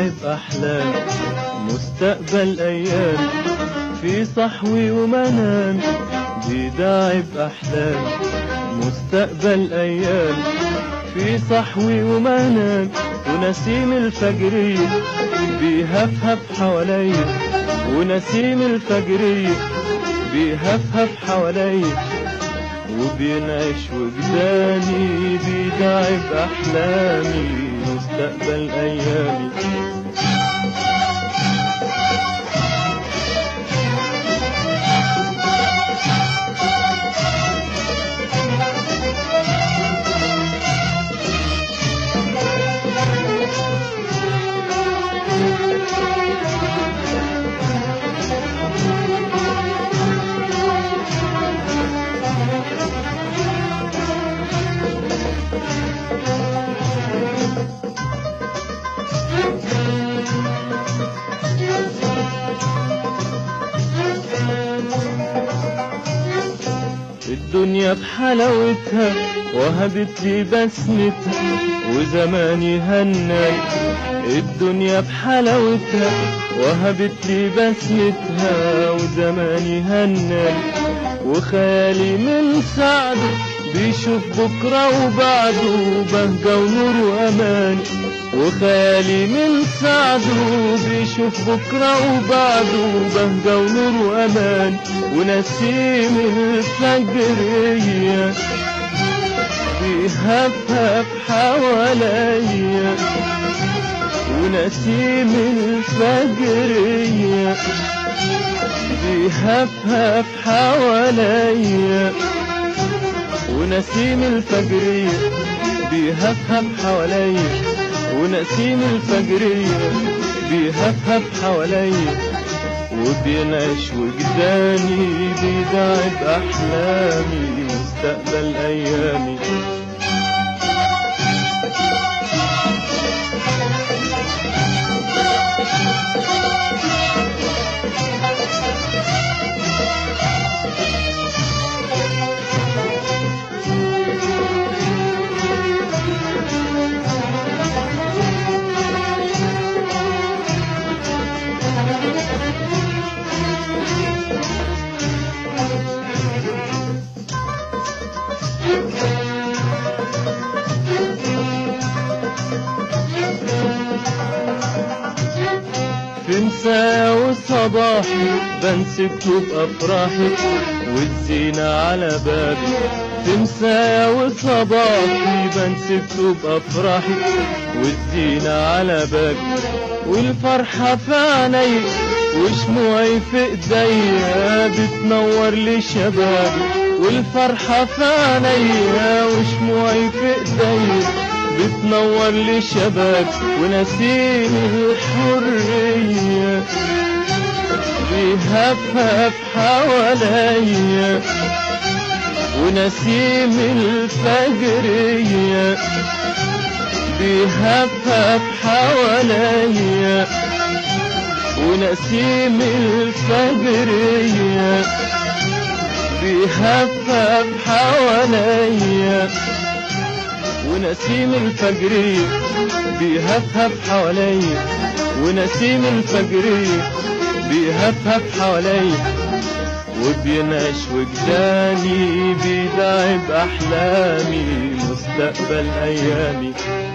بيداعب أحلامي مستقبل أيامي في صحوي ومنامي بيداعب أحلامي مستقبل أيامي في صحوي ومنامي ونسيم الفجرية بيهفهف حواليا ونسيم الفجرية بيهفهف حواليا وبينعش وجداني بيداعب أحلامي مستقبل أيامي الدنيا بحلاوتها وهبت لي بسمتها وزماني هناني الدنيا بحلاوتها وهبت لي بسمتها وزماني هناني وخيالي من سعده بيشوف بكرة وبعده بهجة ونور وأمان وخيالي من سعده بيشوف بكرة وبعده بهجة ونور وأمان ونسيم الفجرية بيهفهف حواليا ونسيم الفجرية بيهفهف حواليا ونسيم الفجرية بيهفهف حواليا ونسيم الفجرية بيهفهف حواليا وبينعش وجداني بيداعب أحلامي مستقبل أيامي في مساء وصباحي بمسك بأفراحي والزينة على بابي في مساء وصباحي بمسك بأفراحي والزينة على بابي والفرحة في عيني وشموعي في ايديا بتنور لي شبابي والفرحة في عينيا وشموعي في ايديا بتنور لي شباب ونسيم الحرية بيهفهف حواليا ونسيم الفجرية بيهفهف حواليا ونسيم الفجرية بيهفهف حواليا ونسيم الفجرية بيهفهف حواليا ونسيم الفجرية بيهفهف حواليا وبينعش وجداني بيداعب أحلامي مستقبل أيامي